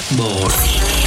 Blackboard.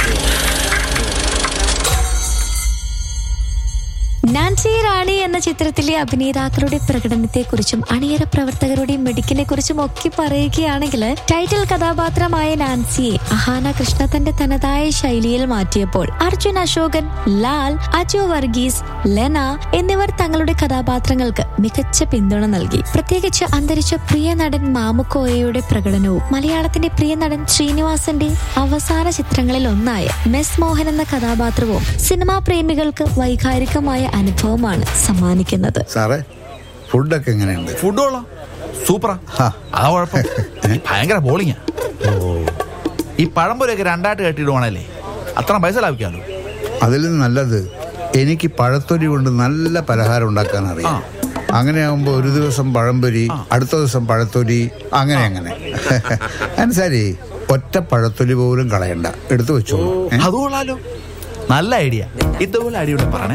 Nancy റാണി എന്ന ചിത്രത്തിലെ അഭിനേതാക്കളുടെ പ്രകടനത്തെക്കുറിച്ചും അണിയറ പ്രവർത്തകരുടെ മിടുക്കിനെ കുറിച്ചും ഒക്കെ പറയുകയാണെങ്കിൽ ടൈറ്റിൽ കഥാപാത്രമായ നാൻസിയെ അഹാന കൃഷ്ണ തന്റെ തനതായ ശൈലിയിൽ മാറ്റിയപ്പോൾ അർജുൻ അശോകൻ ലാൽ അജു വർഗീസ് ലെന എന്നിവർ തങ്ങളുടെ കഥാപാത്രങ്ങൾക്ക് മികച്ച പിന്തുണ നൽകി പ്രത്യേകിച്ച് അന്തരിച്ച പ്രിയ നടൻ മാമുക്കോയയുടെ പ്രകടനവും മലയാളത്തിന്റെ പ്രിയ നടൻ ശ്രീനിവാസന്റെ അവസാന ചിത്രങ്ങളിൽ ഒന്നായ മെസ് മോഹൻ എന്ന കഥാപാത്രവും സിനിമാ പ്രേമികൾക്ക് വൈകാരികമായ അനുഭവമാണ് സമ്മാനിക്കുന്നത് സാറേ ഫുഡൊക്കെ എങ്ങനെയുണ്ട് ഫുഡ് കൊള്ളാം സൂപ്പറാ ഹാ. ആ കുഴപ്പം ഈ ഭയങ്കര ബോളിങ്ങാ ഈ പഴംപൊരിയൊക്കെ രണ്ടായിട്ട് കെട്ടിയിടുവാണല്ലേ അത്ര പൈസ ലാഭിക്കാമല്ലോ അതിലും നല്ലത് എനിക്ക് പഴത്തൊലി കൊണ്ട് നല്ല പലഹാരം ഉണ്ടാക്കാൻ അറിയാം അങ്ങനെയാകുമ്പോ ഒരു ദിവസം പഴംപൊരി അടുത്ത ദിവസം പഴത്തൊലി അങ്ങനെ അങ്ങനെ അനുസാരി ഒറ്റ പഴത്തൊലി പോലും കളയണ്ട എടുത്തു വെച്ചോളൂ ഏ? അത് കൊള്ളാലോ നല്ല ഐഡിയ ഇതുപോലെ ഐഡിയ ഉണ്ട് പറഞ്ഞേ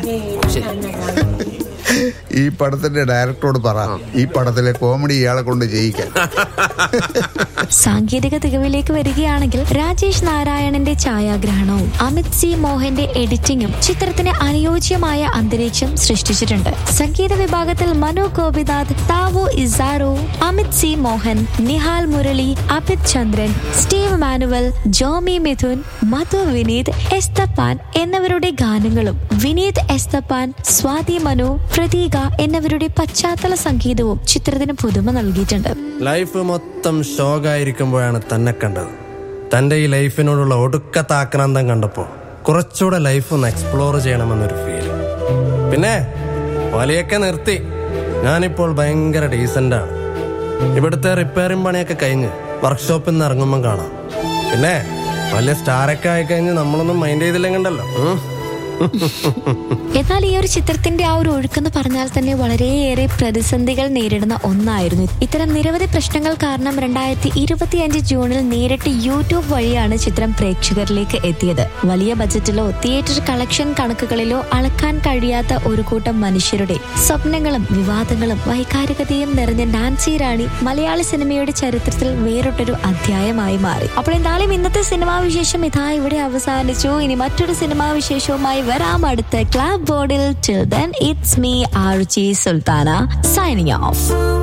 ഈ പടത്തിന്റെ ഡയറക്ടറോട് പറ ഈ പടത്തിലെ കോമഡി ഇയാളെ കൊണ്ട് ചെയ്യിക്കാൻ സാങ്കേതിക തികവിലേക്ക് വരികയാണെങ്കിൽ രാജേഷ് നാരായണന്റെ ഛായാഗ്രഹണവും അമിത് സി മോഹന്റെ എഡിറ്റിംഗും ചിത്രത്തിന് അനുയോജ്യമായ അന്തരീക്ഷം സൃഷ്ടിച്ചിട്ടുണ്ട് സംഗീത വിഭാഗത്തിൽ Manu Gopinath Tao Issaro Amit C Mohan Nihal Murali Abhith Chandran Steve Manuel Jomy Mithun Madhu Vineeth Esthappan എന്നിവരുടെ ഗാനങ്ങളും വിനീത് എസ്തപ്പാൻ സ്വാതി മനു പ്രതീക എന്നിവരുടെ പശ്ചാത്തല സംഗീതവും ചിത്രത്തിന് പുതുമ നൽകിയിട്ടുണ്ട് ലൈഫ് മൊത്തം ഷോകായിരിക്കുമ്പോഴാണ് തന്നെ കണ്ടത് തന്റെ ഈ ലൈഫിനോടുള്ള ഒടുക്കത്തെ ആക്രാന്തം കണ്ടപ്പോൾ കുറച്ചുകൂടെ ലൈഫ് ഒന്ന് എക്സ്പ്ലോർ ചെയ്യണമെന്നൊരു ഫീൽ പിന്നെ വലിയൊക്കെ നിർത്തി ഞാനിപ്പോൾ ഭയങ്കര ഡീസന്റ് ആണ് ഇവിടുത്തെ റിപ്പയറിംഗ് പണിയൊക്കെ കഴിഞ്ഞ് വർക്ക്ഷോപ്പിൽ നിന്ന് ഇറങ്ങുമ്പോൾ കാണാം പിന്നെ വലിയ സ്റ്റാറൊക്കെ ആയിക്കഴിഞ്ഞ് നമ്മളൊന്നും മൈൻഡ് ചെയ്തില്ലെങ്കിണ്ടല്ലോ ഉം. എന്നാൽ ഈ ഒരു ചിത്രത്തിന്റെ ആ ഒരു ഒഴുക്കെന്ന് പറഞ്ഞാൽ തന്നെ വളരെയേറെ പ്രതിസന്ധികൾ നേരിടുന്ന ഒന്നായിരുന്നു ഇത്തരം നിരവധി പ്രശ്നങ്ങൾ കാരണം രണ്ടായിരത്തി ഇരുപത്തിയഞ്ച് ജൂണിൽ നേരിട്ട് യൂട്യൂബ് വഴിയാണ് ചിത്രം പ്രേക്ഷകരിലേക്ക് എത്തിയത് വലിയ ബജറ്റിലോ തിയേറ്റർ കളക്ഷൻ കണക്കുകളിലോ അളക്കാൻ കഴിയാത്ത ഒരു കൂട്ടം മനുഷ്യരുടെ സ്വപ്നങ്ങളും വിവാദങ്ങളും വൈകാരികതയും നിറഞ്ഞ നാൻസി റാണി മലയാള സിനിമയുടെ ചരിത്രത്തിൽ വേറിട്ടൊരു അധ്യായമായി മാറി അപ്പോൾ എന്തായാലും ഇന്നത്തെ സിനിമാ വിശേഷം ഇതാ ഇവിടെ അവസാനിച്ചു ഇനി മറ്റൊരു സിനിമാ വിശേഷവുമായി വരാം അടുത്ത ക്ലാബ് ബോർഡിൽ till then it's me R G Sultana signing of